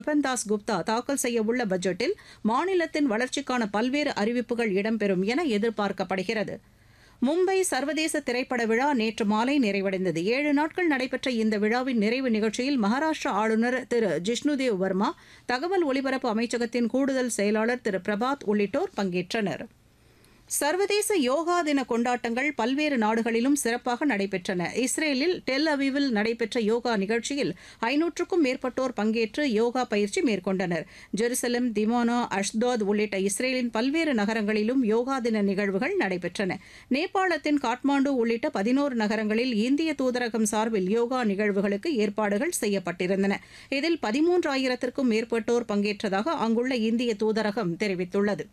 பன்தாஸ் குப்தா தாக்கல் செய்ய உள்ள பட்ஜெட்டில் மாநிலத்தின் வளர்ச்சிக்கான பல்வேறு அறிவிப்புகள் இடம்பெறும் என எதிர்பார்க்கப்படுகிறது மும்பை சர்வதேச திரைப்பட விழா நேற்று மாலை நிறைவடைந்தது ஏழு நாட்கள் நடைபெற்ற இந்த விழாவின் நிறைவு நிகழ்ச்சியில் மகாராஷ்டிரா ஆளுநர் திரு ஜிஷ்ணுதேவ் வர்மா தகவல் ஒலிபரப்பு அமைச்சகத்தின் கூடுதல் செயலாளர் திரு பிரபாத் உள்ளிட்டோர் பங்கேற்றனர் சர்வதேச யோகா தின கொண்டாட்டங்கள் பல்வேறு நாடுகளிலும் சிறப்பாக நடைபெற்றன இஸ்ரேலில் டெல் அவிவில் நடைபெற்ற யோகா நிகழ்ச்சியில் ஐநூற்றுக்கும் மேற்பட்டோர் பங்கேற்று யோகா பயிற்சி மேற்கொண்டனர் ஜெருசலம் திமோனா அஷ்தாத் உள்ளிட்ட இஸ்ரேலின் பல்வேறு நகரங்களிலும் யோகா தின நிகழ்வுகள் நடைபெற்றன நேபாளத்தின் காட்மாண்டு உள்ளிட்ட பதினோரு நகரங்களில் இந்திய தூதரகம் சார்பில் யோகா நிகழ்வுகளுக்கு ஏற்பாடுகள் செய்யப்பட்டிருந்தன இதில் பதிமூன்றாயிரத்திற்கும் மேற்பட்டோர் பங்கேற்றதாக அங்குள்ள இந்திய தூதரகம் தெரிவித்துள்ளது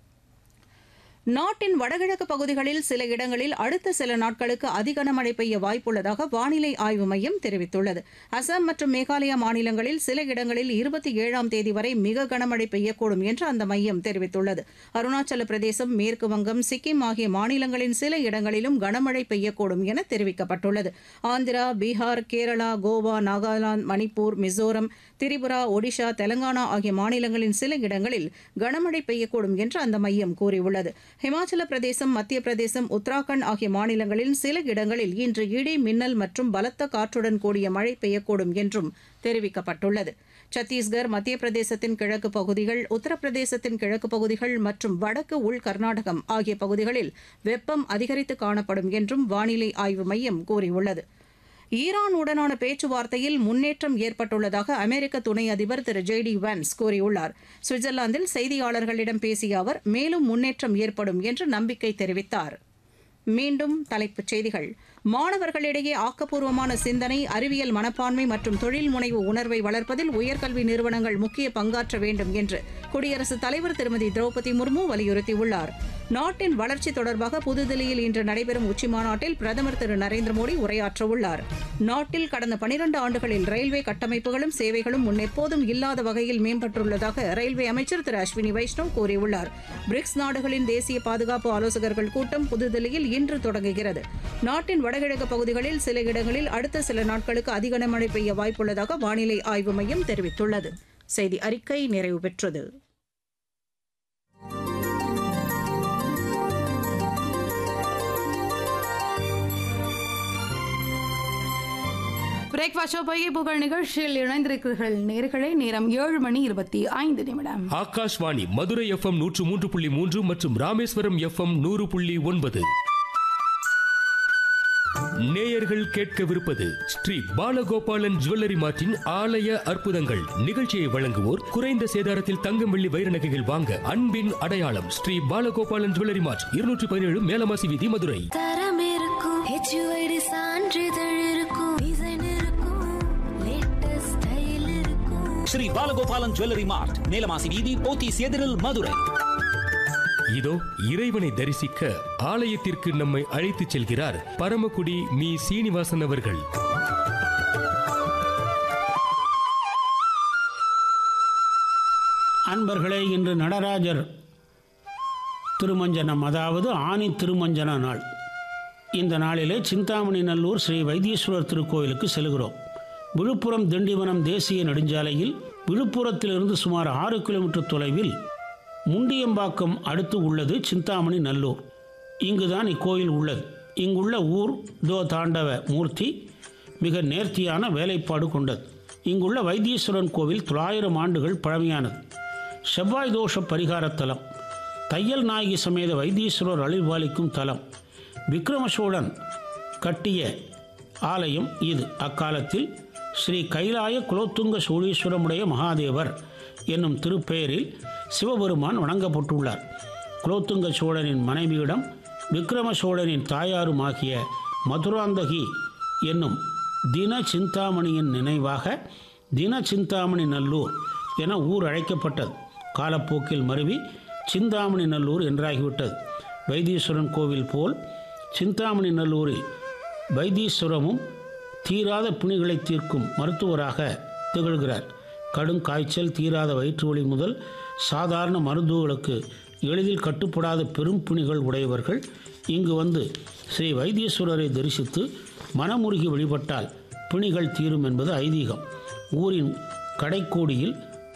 நாட்டின் வடகிழக்கு பகுதிகளில் சில இடங்களில் அடுத்த சில நாட்களுக்கு அதிக கனமழை பெய்ய வாய்ப்புள்ளதாக வானிலை ஆய்வு மையம் தெரிவித்துள்ளது அசாம் மற்றும் மேகாலயா மாநிலங்களில் சில இடங்களில் இருபத்தி ஏழாம் தேதி வரை மிக கனமழை பெய்யக்கூடும் என்று அந்த மையம் தெரிவித்துள்ளது அருணாச்சல பிரதேசம் மேற்கு வங்கம் சிக்கிம் ஆகிய மாநிலங்களின் சில இடங்களிலும் கனமழை பெய்யக்கூடும் என தெரிவிக்கப்பட்டுள்ளது ஆந்திரா பீகார் கேரளா கோவா நாகாலாந்து மணிப்பூர் மிசோரம் திரிபுரா ஒடிஷா தெலங்கானா ஆகிய மாநிலங்களின் சில இடங்களில் கனமழை பெய்யக்கூடும் என்று அந்த மையம் கூறியுள்ளது ஹிமாச்சல பிரதேசம் மத்திய பிரதேசம் உத்தராகண்ட் ஆகிய மாநிலங்களில் சில இடங்களில் இன்று இடி மின்னல் மற்றும் பலத்த காற்றுடன் கூடிய மழை பெய்யக்கூடும் என்றும் தெரிவிக்கப்பட்டுள்ளது சத்தீஸ்கர் மத்திய பிரதேசத்தின் கிழக்கு பகுதிகள் உத்தரப்பிரதேசத்தின் கிழக்கு பகுதிகள் மற்றும் வடக்கு உள் கர்நாடகம் ஆகிய பகுதிகளில் வெப்பம் அதிகரித்து காணப்படும் என்றும் வானிலை ஆய்வு மையம் கூறியுள்ளது ஈரானுடனான பேச்சுவார்த்தையில் முன்னேற்றம் ஏற்பட்டுள்ளதாக அமெரிக்க துணை அதிபர் திரு ஜே டி வான்ஸ் கூறியுள்ளார் சுவிட்சர்லாந்தில் செய்தியாளர்களிடம் பேசிய அவர் மேலும் முன்னேற்றம் ஏற்படும் என்று நம்பிக்கை தெரிவித்தார் மீண்டும் தலைப்புச் செய்திகள் மாணவர்களிடையே ஆக்கப்பூர்வமான சிந்தனை அறிவியல் மனப்பான்மை மற்றும் தொழில் முனைவு உணர்வை வளர்ப்பதில் உயர்கல்வி நிறுவனங்கள் முக்கிய பங்காற்ற வேண்டும் என்று குடியரசுத் தலைவர் திருமதி திரௌபதி முர்மு வலியுறுத்தியுள்ளார் நாட்டின் வளர்ச்சி தொடர்பாக புதுதில்லியில் இன்று நடைபெறும் உச்சிமாநாட்டில் பிரதமர் திரு நரேந்திர மோடி உரையாற்றவுள்ளார் நாட்டில் கடந்த பனிரண்டு ஆண்டுகளில் ரயில்வே கட்டமைப்புகளும் சேவைகளும் முன்னெப்போதும் இல்லாத வகையில் மேம்பட்டுள்ளதாக ரயில்வே அமைச்சர் திரு அஸ்வினி வைஷ்ணவ் கூறியுள்ளார் பிரிக்ஸ் நாடுகளின் தேசிய பாதுகாப்பு ஆலோசகர்கள் கூட்டம் புதுதில்லியில் இன்று தொடங்குகிறது நாட்டின் வடகிழக்கு பகுதிகளில் சில இடங்களில் அடுத்த சில நாட்களுக்கு அதிக கனமழை பெய்ய வாய்ப்புள்ளதாக வானிலை ஆய்வு மையம் தெரிவித்துள்ளது செய்தி அறிக்கை நிறைவு பெற்றது பிரேக்ஃபாஸ்ட் ஷோ பைய புகழ் நிகழ்ச்சியில் இணைந்திருக்கிறீர்கள் நேர்களை நேரம் ஏழு மணி இருபத்தி ஐந்து நிமிடம் ஆகாஷ்வாணி மதுரை எஃப்எம் நூற்று மூன்று புள்ளி மூன்று மற்றும் ராமேஸ்வரம் எஃப்எம் நூறு புள்ளி ஒன்பது நேயர்கள் கேட்கவிருப்பது ஸ்ரீ பாலகோபாலன் ஜுவல்லரி மார்ட்டின் ஆலய அற்புதங்கள் நிகழ்ச்சியை வழங்குவோர் குறைந்த சேதாரத்தில் தங்கம் வெள்ளி வைர நகைகள் வாங்க அன்பின் அடையாளம் ஸ்ரீ பாலகோபாலன் ஜுவல்லரி மார்ட் இருநூற்றி பதினேழு மேலமாசி வீதி மதுரை தரம் இருக்கும் ஹெச்யூஐடி சான்றிதழ் இருக்கும் டிசைன் இருக்கும் லேட்டஸ்ட் ஸ்டைல் இருக்கும் ஸ்ரீ பாலகோபாலன் ஜுவல்லரி மார்ட் மேலமாசி வீதி போத்தீஸ் எதிரில் மதுரை இதோ இறைவனை தரிசிக்க ஆலயத்திற்கு நம்மை அழைத்துச் செல்கிறார் பரமக்குடி மீ சீனிவாசன் அவர்கள் அன்பர்களே இன்று நடராஜர் திருமஞ்சனம் அதாவது ஆனி திருமஞ்சன நாள் இந்த நாளிலே சிந்தாமணி நல்லூர் ஸ்ரீ வைத்தீஸ்வரர் திருக்கோயிலுக்கு செல்கிறோம் விழுப்புரம் திண்டிவனம் தேசிய நெடுஞ்சாலையில் விழுப்புரத்திலிருந்து சுமார் ஆறு கிலோமீட்டர் தொலைவில் முண்டியம்பாக்கம் அடுத்து உள்ளது சிந்தாமணி நல்லூர் இங்குதான் இக்கோயில் உள்ளது இங்குள்ள ஊர் தோ தாண்டவ மூர்த்தி மிக நேர்த்தியான வேலைப்பாடு கொண்டது இங்குள்ள வைத்தீஸ்வரன் கோவில் தொள்ளாயிரம் ஆண்டுகள் பழமையானது செவ்வாய் தோஷ பரிகாரத் தலம் தையல் நாயகி சமேத வைத்தீஸ்வரர் அழிவாளிக்கும் தலம் விக்ரம சோழன் கட்டிய ஆலயம் இது அக்காலத்தில் ஸ்ரீ கைலாய குலோத்துங்க சோழீஸ்வரமுடைய மகாதேவர் என்னும் திருப்பெயரில் சிவபெருமான் வணங்கப்பட்டுள்ளார் குலோத்துங்க சோழனின் மனைவியிடம் விக்ரம சோழனின் தாயாருமாகிய மதுராந்தகி என்னும் தின சிந்தாமணியின் நினைவாக தின சிந்தாமணி நல்லூர் என ஊர் அழைக்கப்பட்டது காலப்போக்கில் மருவி சிந்தாமணி நல்லூர் என்றாகிவிட்டது வைத்தீஸ்வரன் கோவில் போல் சிந்தாமணி நல்லூரில் வைத்தீஸ்வரமும் தீராத பிணிகளை தீர்க்கும் மருத்துவராக திகழ்கிறார் கடும் காய்ச்சல் தீராத வயிற்று வலி முதல் சாதாரண மருந்துகளுக்கு எளிதில் கட்டுப்படாத பெரும் பிணிகள் உடையவர்கள் இங்கு வந்து ஸ்ரீ வைத்தீஸ்வரரை தரிசித்து மனமுருகி வழிபட்டால் பிணிகள் தீரும் என்பது ஐதீகம் ஊரின் கடைக்கோடியில்